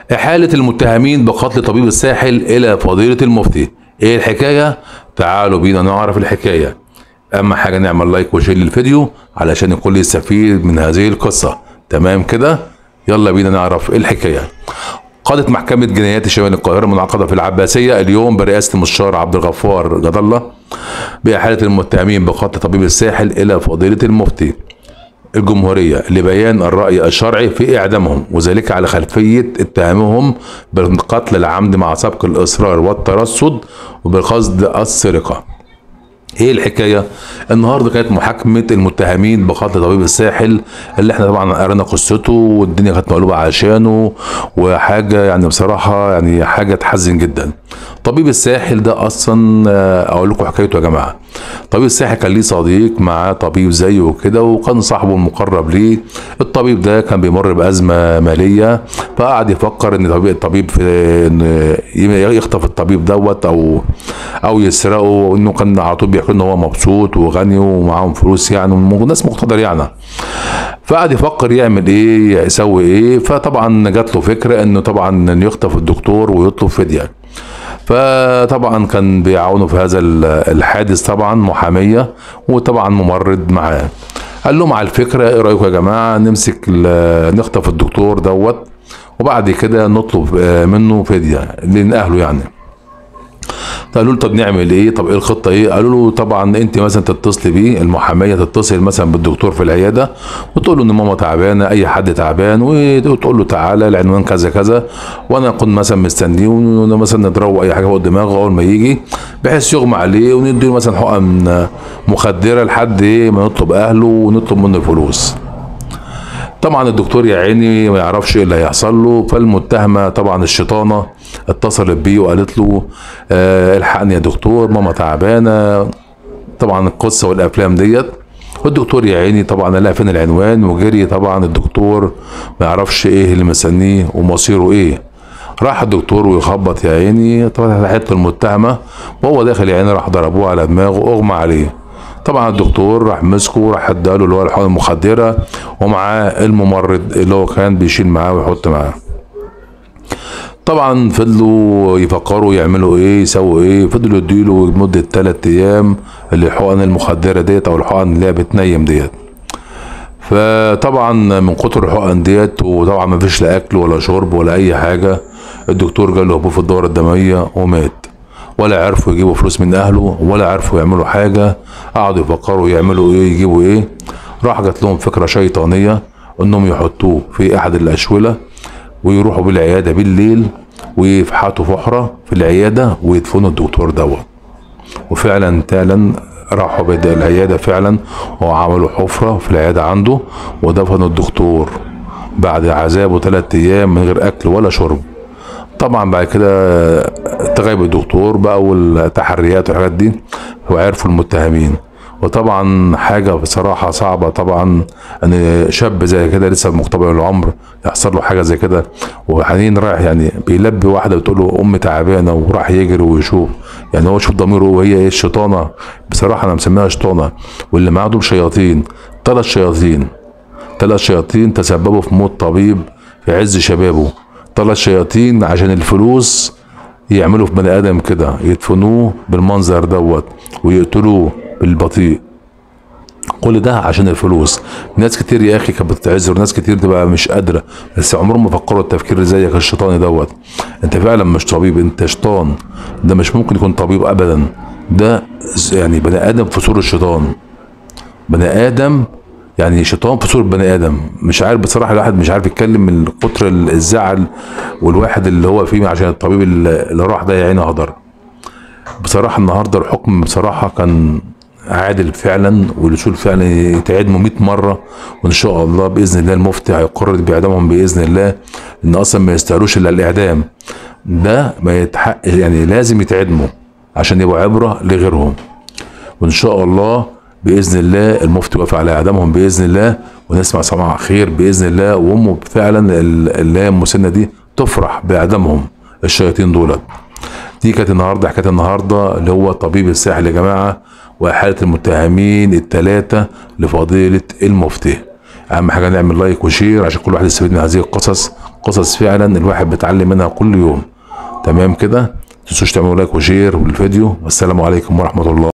إحالة المتهمين بقتل طبيب الساحل إلى فضيلة المفتي إيه الحكاية؟ تعالوا بينا نعرف الحكاية أهم حاجة نعمل لايك وشير للفيديو علشان الكل يستفيد من هذه القصة تمام كده؟ يلا بينا نعرف إيه الحكاية قادت محكمة جنايات شمال القاهرة المنعقدة في العباسية اليوم برئاسة المستشار عبد الغفار جد الله بإحالة المتهمين بقتل طبيب الساحل إلى فضيلة المفتي الجمهورية لبيان الرأي الشرعي في إعدامهم وذلك على خلفية اتهامهم بالقتل العمد مع سبق الإصرار والترصد وبقصد السرقة ايه الحكايه النهارده كانت محاكمه المتهمين بقتل طبيب الساحل اللي احنا طبعا قرينا قصته والدنيا كانت مقلوبه عشانه وحاجه يعني بصراحه يعني حاجه تحزن جدا طبيب الساحل ده اصلا آه، اقول لكم حكايته يا جماعه طبيب الساحل كان ليه صديق معاه طبيب زيه وكده وكان صاحبه المقرب ليه الطبيب ده كان بيمر بازمه ماليه فقعد يفكر ان طبيب الطبيب في إن يخطف الطبيب دوت او او يسرقه وانه كان على طول بيحكي ان هو مبسوط وغني ومعاهم فلوس يعني وناس مقتدر يعني فقعد يفكر يعمل ايه يسوي ايه فطبعا جات له فكره انه طبعا يخطف الدكتور ويطلب فديه فطبعا كان بيعاونه في هذا ال- الحادث طبعا محاميه وطبعا ممرض معاه قال لهم على الفكره ايه رايكم يا جماعه نمسك ال- نخطف الدكتور دوت وبعد كده نطلب آه، منه فديه لان اهله يعني قالوا له طب نعمل ايه طب ايه الخطه ايه قالوا له طبعا انت مثلا تتصلي بيه المحاميه تتصل مثلا بالدكتور في العياده وتقول له ان ماما تعبانه اي حد تعبان وتقول له تعالى العنوان كذا كذا وانا اكون مثلا مستنيه ومثلا نضربه اي حاجه فوق دماغه اول ما يجي بحيث يغمى عليه ونديله مثلا حقن مخدره لحد ايه ما نطلب اهله ونطلب منه الفلوس طبعا الدكتور يا عيني ما يعرفش ايه اللي هيحصل له فالمتهمه طبعا الشيطانه اتصلت بيه وقالت له آه الحقني يا دكتور ماما تعبانه طبعا القصه والافلام ديت والدكتور يا عيني طبعا لقى فين العنوان وجري طبعا الدكتور ما يعرفش ايه اللي مستنيه ومصيره ايه راح الدكتور ويخبط يا عيني طبعا حته المتهمه وهو داخل يا عيني راح ضربوه على دماغه اغمى عليه طبعا الدكتور راح مسكه راح اداله اللي هو الحقن المخدره ومعاه الممرض اللي هو كان بيشيل معاه ويحط معاه طبعا فضلوا يفكروا يعملوا ايه يسووا ايه فضلوا يديله لمده ثلاث ايام الحقن المخدره ديت او الحقن اللي هي بتنيم ديت فطبعا من كتر الحقن ديت وطبعا ما فيش لا اكل ولا شرب ولا اي حاجه الدكتور جاله هبوط في الدوره الدمويه ومات ولا عرفوا يجيبوا فلوس من اهله ولا عرفوا يعملوا حاجه قعدوا يفكروا يعملوا ايه يجيبوا ايه راح جات لهم فكره شيطانيه انهم يحطوه في احد الاشوله ويروحوا بالعياده بالليل ويفحطوا فحره في العياده ويدفنوا الدكتور دوت وفعلا فعلا راحوا بدا العيادة فعلا وعملوا حفرة في العيادة عنده ودفنوا الدكتور بعد عذابه ثلاثة أيام من غير أكل ولا شرب طبعا بعد كده تغيب الدكتور بقى والتحريات والحاجات دي وعرفوا المتهمين وطبعا حاجة بصراحة صعبة طبعا ان شاب زي كده لسه مقتبل العمر يحصل له حاجة زي كده وحنين رايح يعني بيلبي واحدة بتقول له امي تعبانة وراح يجري ويشوف يعني هو شوف ضميره وهي ايه الشيطانة بصراحة انا مسميها شيطانة واللي معاه دول شياطين ثلاث شياطين ثلاث شياطين تسببوا في موت طبيب في عز شبابه ثلاث شياطين عشان الفلوس يعملوا في بني ادم كده يدفنوه بالمنظر دوت ويقتلوه بالبطيء كل ده عشان الفلوس ناس كتير يا اخي كانت بتتعذر ناس كتير تبقى مش قادره بس عمرهم ما فكروا التفكير زيك الشيطاني دوت انت فعلا مش طبيب انت شيطان ده مش ممكن يكون طبيب ابدا ده يعني بني ادم في صوره الشيطان بني ادم يعني شيطان في صورة بني ادم مش عارف بصراحه الواحد مش عارف يتكلم من كتر الزعل والواحد اللي هو فيه عشان الطبيب اللي اللي راح ده يا عيني هدر بصراحه النهارده الحكم بصراحه كان عادل فعلا والرسول فعلا يتعدموا 100 مره وان شاء الله باذن الله المفتي هيقرر باعدامهم باذن الله ان اصلا ما يستاهلوش الا الاعدام ده ما يتحق يعني لازم يتعدموا عشان يبقوا عبره لغيرهم وان شاء الله باذن الله المفتي وافق على اعدامهم باذن الله ونسمع سماع خير باذن الله وامه فعلا اللي هي المسنه دي تفرح باعدامهم الشياطين دولت دي كانت النهارده حكايه النهارده اللي هو طبيب الساحل يا جماعه وحاله المتهمين الثلاثه لفضيله المفتي اهم حاجه نعمل لايك وشير عشان كل واحد يستفيد من هذه القصص قصص فعلا الواحد بيتعلم منها كل يوم تمام كده تنسوش تعملوا لايك وشير للفيديو والسلام عليكم ورحمه الله